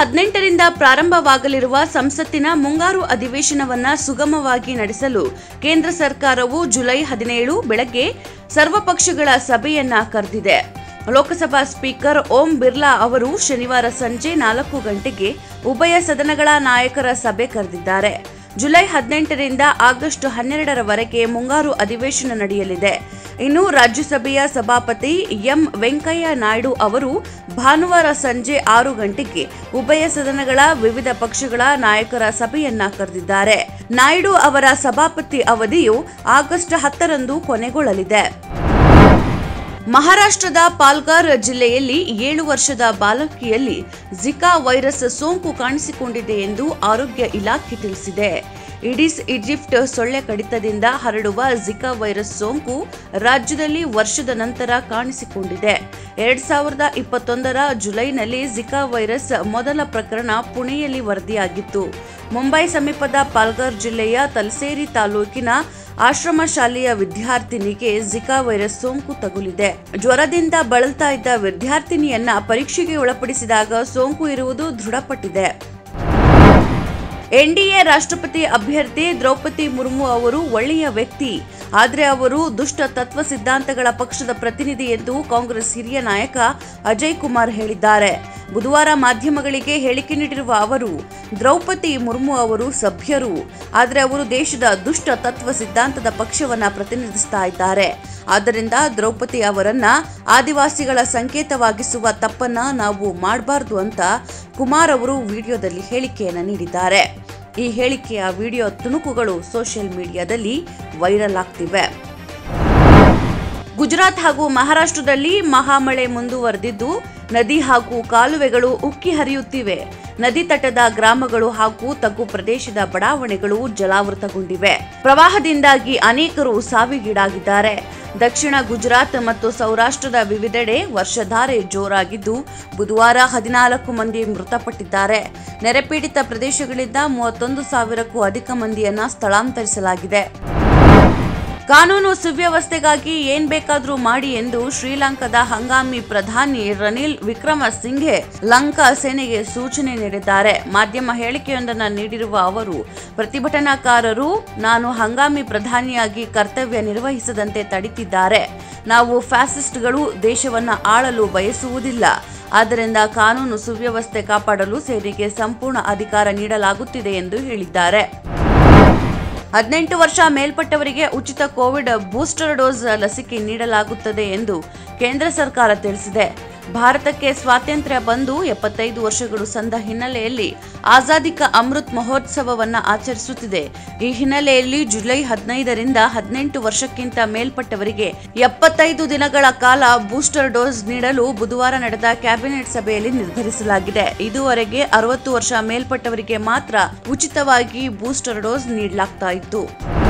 ಹದಿನೆಂಟರಿಂದ ಪ್ರಾರಂಭವಾಗಲಿರುವ ಸಂಸತ್ತಿನ ಮುಂಗಾರು ಅಧಿವೇಶನವನ್ನ ಸುಗಮವಾಗಿ ನಡೆಸಲು ಕೇಂದ್ರ ಸರ್ಕಾರವು ಜುಲೈ ಹದಿನೇಳು ಬೆಳಗ್ಗೆ ಸರ್ವಪಕ್ಷಗಳ ಸಭೆಯನ್ನ ಕರೆದಿದೆ ಲೋಕಸಭಾ ಸ್ಪೀಕರ್ ಓಂ ಬಿರ್ಲಾ ಅವರು ಶನಿವಾರ ಸಂಜೆ ನಾಲ್ಕು ಗಂಟೆಗೆ ಉಭಯ ಸದನಗಳ ನಾಯಕರ ಸಭೆ ಕರೆದಿದ್ದಾರೆ ಜುಲೈ ಹದಿನೆಂಟರಿಂದ ಆಗಸ್ಟ್ ಹನ್ನೆರಡರವರೆಗೆ ಮುಂಗಾರು ಅಧಿವೇಶನ ನಡೆಯಲಿದೆ ಇನ್ನು ರಾಜ್ಯಸಭೆಯ ಸಭಾಪತಿ ಎಂ ವೆಂಕಯ್ಯ ನಾಯ್ಡು ಅವರು ಭಾನುವಾರ ಸಂಜೆ ಆರು ಗಂಟೆಗೆ ಉಭಯ ಸದನಗಳ ವಿವಿಧ ಪಕ್ಷಗಳ ನಾಯಕರ ಸಭೆಯನ್ನ ಕರೆದಿದ್ದಾರೆ ನಾಯ್ಡು ಅವರ ಸಭಾಪತಿ ಅವಧಿಯು ಆಗಸ್ಟ್ ಹತ್ತರಂದು ಕೊನೆಗೊಳ್ಳಲಿದೆ ಮಹಾರಾಷ್ಟ್ರದ ಪಾಲ್ಗಾರ್ ಜಿಲ್ಲೆಯಲ್ಲಿ ಏಳು ವರ್ಷದ ಬಾಲಕಿಯಲ್ಲಿ ಜಿಕಾ ವೈರಸ್ ಸೋಂಕು ಕಾಣಿಸಿಕೊಂಡಿದೆ ಎಂದು ಆರೋಗ್ಯ ಇಲಾಖೆ ತಿಳಿಸಿದೆ ಇಡಿಸ್ ಈಜಿಪ್ಟ್ ಸೊಳ್ಳೆ ಕಡಿತದಿಂದ ಹರಡುವ ಜಿಕಾ ವೈರಸ್ ಸೋಂಕು ರಾಜ್ಯದಲ್ಲಿ ವರ್ಷದ ನಂತರ ಕಾಣಿಸಿಕೊಂಡಿದೆ ಎರಡ್ ಸಾವಿರದ ಇಪ್ಪತ್ತೊಂದರ ಜುಲೈನಲ್ಲಿ ಜಿಕಾ ವೈರಸ್ ಮೊದಲ ಪ್ರಕರಣ ಪುಣೆಯಲ್ಲಿ ವರದಿಯಾಗಿತ್ತು ಮುಂಬೈ ಸಮೀಪದ ಪಾಲ್ಗಾರ್ ಜಿಲ್ಲೆಯ ತಲಸೇರಿ ತಾಲೂಕಿನ ಆಶ್ರಮ ಶಾಲೆಯ ವಿದ್ಯಾರ್ಥಿನಿಗೆ ಜಿಕಾ ವೈರಸ್ ಸೋಂಕು ತಗುಲಿದೆ ಜ್ವರದಿಂದ ಬಳಲ್ತಾ ಇದ್ದ ವಿದ್ಯಾರ್ಥಿನಿಯನ್ನ ಪರೀಕ್ಷೆಗೆ ಒಳಪಡಿಸಿದಾಗ ಸೋಂಕು ಇರುವುದು ದೃಢಪಟ್ಟಿದೆ ಎನ್ಡಿಎ ರಾಷ್ಟ್ರಪತಿ ಅಭ್ಯರ್ಥಿ ದ್ರೌಪದಿ ಮುರ್ಮು ಅವರು ಒಳ್ಳೆಯ ವ್ಯಕ್ತಿ ಆದರೆ ಅವರು ದುಷ್ಟ ತತ್ವ ಸಿದ್ಧಾಂತಗಳ ಪಕ್ಷದ ಪ್ರತಿನಿಧಿ ಎಂದು ಕಾಂಗ್ರೆಸ್ ಹಿರಿಯ ನಾಯಕ ಅಜಯ್ ಕುಮಾರ್ ಹೇಳಿದ್ದಾರೆ ಬುಧವಾರ ಮಾಧ್ಯಮಗಳಿಗೆ ಹೇಳಿಕೆ ನೀಡಿರುವ ಅವರು ದ್ರೌಪದಿ ಮುರ್ಮು ಅವರು ಸಭ್ಯರು ಆದರೆ ಅವರು ದೇಶದ ದುಷ್ಟ ತತ್ವ ಸಿದ್ಧಾಂತದ ಪಕ್ಷವನ್ನ ಪ್ರತಿನಿಧಿಸ್ತಾ ಇದ್ದಾರೆ ಆದ್ದರಿಂದ ದ್ರೌಪದಿ ಅವರನ್ನ ಆದಿವಾಸಿಗಳ ಸಂಕೇತವಾಗಿಸುವ ತಪ್ಪನ್ನ ನಾವು ಮಾಡಬಾರ್ದು ಅಂತ ಕುಮಾರ್ ಅವರು ವಿಡಿಯೋದಲ್ಲಿ ಹೇಳಿಕೆಯನ್ನ ನೀಡಿದ್ದಾರೆ ಈ ಹೇಳಿಕೆಯ ವಿಡಿಯೋ ತುಣುಕುಗಳು ಸೋಷಿಯಲ್ ಮೀಡಿಯಾದಲ್ಲಿ ವೈರಲ್ ಆಗ್ತಿವೆ ಗುಜರಾತ್ ಹಾಗೂ ಮಹಾರಾಷ್ಟ್ರದಲ್ಲಿ ಮಹಾಮಳೆ ಮುಂದುವರೆದಿದ್ದು ನದಿ ಹಾಗೂ ಕಾಲುವೆಗಳು ಉಕ್ಕಿ ಹರಿಯುತ್ತಿವೆ ನದಿ ತಟದ ಗ್ರಾಮಗಳು ಹಾಗೂ ತಗ್ಗು ಪ್ರದೇಶದ ಬಡಾವಣೆಗಳು ಜಲಾವೃತಗೊಂಡಿವೆ ಪ್ರವಾಹದಿಂದಾಗಿ ಅನೇಕರು ಸಾವಿಗೀಡಾಗಿದ್ದಾರೆ ದಕ್ಷಿಣ ಗುಜರಾತ್ ಮತ್ತು ಸೌರಾಷ್ಟ್ರದ ವಿವಿಧೆಡೆ ವರ್ಷಧಾರೆ ಜೋರಾಗಿದ್ದು ಬುಧವಾರ ಹದಿನಾಲ್ಕು ಮಂದಿ ಮೃತಪಟ್ಟಿದ್ದಾರೆ ನೆರೆಪೀಡಿತ ಪ್ರದೇಶಗಳಿಂದ ಮೂವತ್ತೊಂದು ಸಾವಿರಕ್ಕೂ ಅಧಿಕ ಮಂದಿಯನ್ನ ಸ್ಥಳಾಂತರಿಸಲಾಗಿದೆ ಕಾನೂನು ಸುವ್ಯವಸ್ಥೆಗಾಗಿ ಏನ್ ಬೇಕಾದ್ರೂ ಮಾಡಿ ಎಂದು ಶ್ರೀಲಂಕಾದ ಹಂಗಾಮಿ ಪ್ರಧಾನಿ ರನಿಲ್ ವಿಕ್ರಮ ಸಿಂಘೆ ಲಂಕಾ ಸೇನೆಗೆ ಸೂಚನೆ ನೀಡಿದ್ದಾರೆ ಮಾಧ್ಯಮ ಹೇಳಿಕೆಯೊಂದನ್ನು ನೀಡಿರುವ ಅವರು ಪ್ರತಿಭಟನಾಕಾರರು ನಾನು ಹಂಗಾಮಿ ಪ್ರಧಾನಿಯಾಗಿ ಕರ್ತವ್ಯ ನಿರ್ವಹಿಸದಂತೆ ತಡಿತಿದ್ದಾರೆ ನಾವು ಫ್ಯಾಸಿಸ್ಟ್ಗಳು ದೇಶವನ್ನ ಆಳಲು ಬಯಸುವುದಿಲ್ಲ ಆದ್ದರಿಂದ ಕಾನೂನು ಸುವ್ಯವಸ್ಥೆ ಕಾಪಾಡಲು ಸೇನೆಗೆ ಸಂಪೂರ್ಣ ಅಧಿಕಾರ ನೀಡಲಾಗುತ್ತಿದೆ ಎಂದು ಹೇಳಿದ್ದಾರೆ ಹದಿನೆಂಟು ವರ್ಷ ಮೇಲ್ಪಟ್ಟವರಿಗೆ ಉಚಿತ ಕೋವಿಡ್ ಬೂಸ್ಟರ್ ಡೋಸ್ ಲಸಿಕೆ ನೀಡಲಾಗುತ್ತದೆ ಎಂದು ಕೇಂದ್ರ ಸರ್ಕಾರ ತಿಳಿಸಿದೆ ಭಾರತಕ್ಕೆ ಸ್ವಾತಂತ್ರ್ಯ ಬಂದು ಎಪ್ಪತ್ತೈದು ವರ್ಷಗಳು ಸಂದ ಹಿನ್ನೆಲೆಯಲ್ಲಿ ಆಜಾದಿ ಕಾ ಅಮೃತ್ ಮಹೋತ್ಸವವನ್ನು ಆಚರಿಸುತ್ತಿದೆ ಈ ಹಿನ್ನೆಲೆಯಲ್ಲಿ ಜುಲೈ ಹದಿನೈದರಿಂದ ಹದಿನೆಂಟು ವರ್ಷಕ್ಕಿಂತ ಮೇಲ್ಪಟ್ಟವರಿಗೆ ಎಪ್ಪತ್ತೈದು ದಿನಗಳ ಕಾಲ ಬೂಸ್ಟರ್ ಡೋಸ್ ನೀಡಲು ಬುಧವಾರ ನಡೆದ ಕ್ಯಾಬಿನೆಟ್ ಸಭೆಯಲ್ಲಿ ನಿರ್ಧರಿಸಲಾಗಿದೆ ಇದುವರೆಗೆ ಅರವತ್ತು ವರ್ಷ ಮೇಲ್ಪಟ್ಟವರಿಗೆ ಮಾತ್ರ ಉಚಿತವಾಗಿ ಬೂಸ್ಟರ್ ಡೋಸ್ ನೀಡಲಾಗ್ತಾ ಇತ್ತು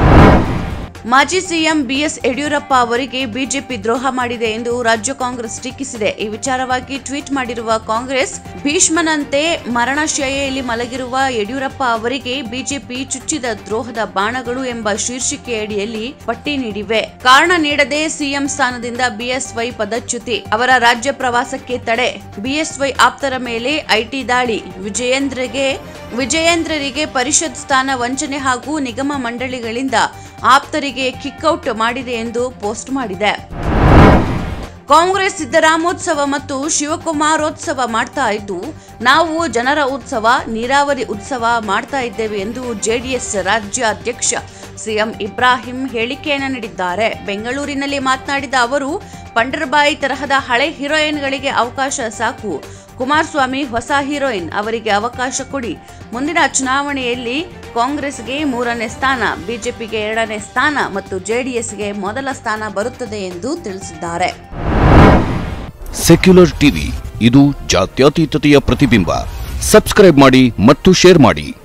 ಮಾಜಿ ಸಿಎಂ ಬಿಎಸ್ ಯಡಿಯೂರಪ್ಪ ಅವರಿಗೆ ಬಿಜೆಪಿ ದ್ರೋಹ ಮಾಡಿದೆ ಎಂದು ರಾಜ್ಯ ಕಾಂಗ್ರೆಸ್ ಟೀಕಿಸಿದೆ ಈ ವಿಚಾರವಾಗಿ ಟ್ವೀಟ್ ಮಾಡಿರುವ ಕಾಂಗ್ರೆಸ್ ಭೀಷ್ಮನಂತೆ ಮರಣಶಯ್ಯೆಯಲ್ಲಿ ಮಲಗಿರುವ ಯಡಿಯೂರಪ್ಪ ಅವರಿಗೆ ಬಿಜೆಪಿ ಚುಚ್ಚಿದ ದ್ರೋಹದ ಬಾಣಗಳು ಎಂಬ ಶೀರ್ಷಿಕೆಯಡಿಯಲ್ಲಿ ಪಟ್ಟಿ ನೀಡಿವೆ ಕಾರಣ ನೀಡದೆ ಸಿಎಂ ಸ್ಥಾನದಿಂದ ಬಿಎಸ್ವೈ ಪದಚ್ಯುತಿ ಅವರ ರಾಜ್ಯ ಪ್ರವಾಸಕ್ಕೆ ತಡೆ ಬಿಎಸ್ವೈ ಆಪ್ತರ ಮೇಲೆ ಐಟಿ ದಾಳಿ ವಿಜಯೇಂದ್ರಗೆ ವಿಜಯೇಂದ್ರರಿಗೆ ಪರಿಷತ್ ಸ್ಥಾನ ವಂಚನೆ ಹಾಗೂ ನಿಗಮ ಮಂಡಳಿಗಳಿಂದ ಆಪ್ತರಿಗೆ ಕಿಕ್ಔಟ್ ಮಾಡಿದೆ ಎಂದು ಪೋಸ್ಟ್ ಮಾಡಿದೆ ಕಾಂಗ್ರೆಸ್ ಸಿದ್ದರಾಮೋತ್ಸವ ಮತ್ತು ಶಿವಕುಮಾರೋತ್ಸವ ಮಾಡ್ತಾ ಇದ್ದು ನಾವು ಜನರ ಉತ್ಸವ ನೀರಾವರಿ ಉತ್ಸವ ಮಾಡ್ತಾ ಇದ್ದೇವೆ ಎಂದು ಜೆಡಿಎಸ್ ರಾಜ್ಯ ಅಧ್ಯಕ್ಷ ಸಿಎಂ ಇಬ್ರಾಹಿಂ ಹೇಳಿಕೆಯನ್ನು ನೀಡಿದ್ದಾರೆ ಬೆಂಗಳೂರಿನಲ್ಲಿ ಮಾತನಾಡಿದ ಅವರು ಪಂಡರ್ಬಾಯಿ ತರಹದ ಹಳೆ ಹೀರೋಯಿನ್ಗಳಿಗೆ ಅವಕಾಶ ಸಾಕು ಕುಮಾರಸ್ವಾಮಿ ಹೊಸ ಹೀರೋಯಿನ್ ಅವರಿಗೆ ಅವಕಾಶ ಕೊಡಿ ಮುಂದಿನ ಚುನಾವಣೆಯಲ್ಲಿ ಕಾಂಗ್ರೆಸ್ಗೆ ಮೂರನೇ ಸ್ಥಾನ ಬಿಜೆಪಿಗೆ ಎರಡನೇ ಸ್ಥಾನ ಮತ್ತು ಜೆಡಿಎಸ್ಗೆ ಮೊದಲ ಸ್ಥಾನ ಬರುತ್ತದೆ ಎಂದು ತಿಳಿಸಿದ್ದಾರೆ ಸೆಕ್ಯುಲರ್ ಟಿವಿ ಇದು ಜಾತ್ಯತೀತತೆಯ ಪ್ರತಿಬಿಂಬ ಸಬ್ಸ್ಕ್ರೈಬ್ ಮಾಡಿ ಮತ್ತು ಶೇರ್ ಮಾಡಿ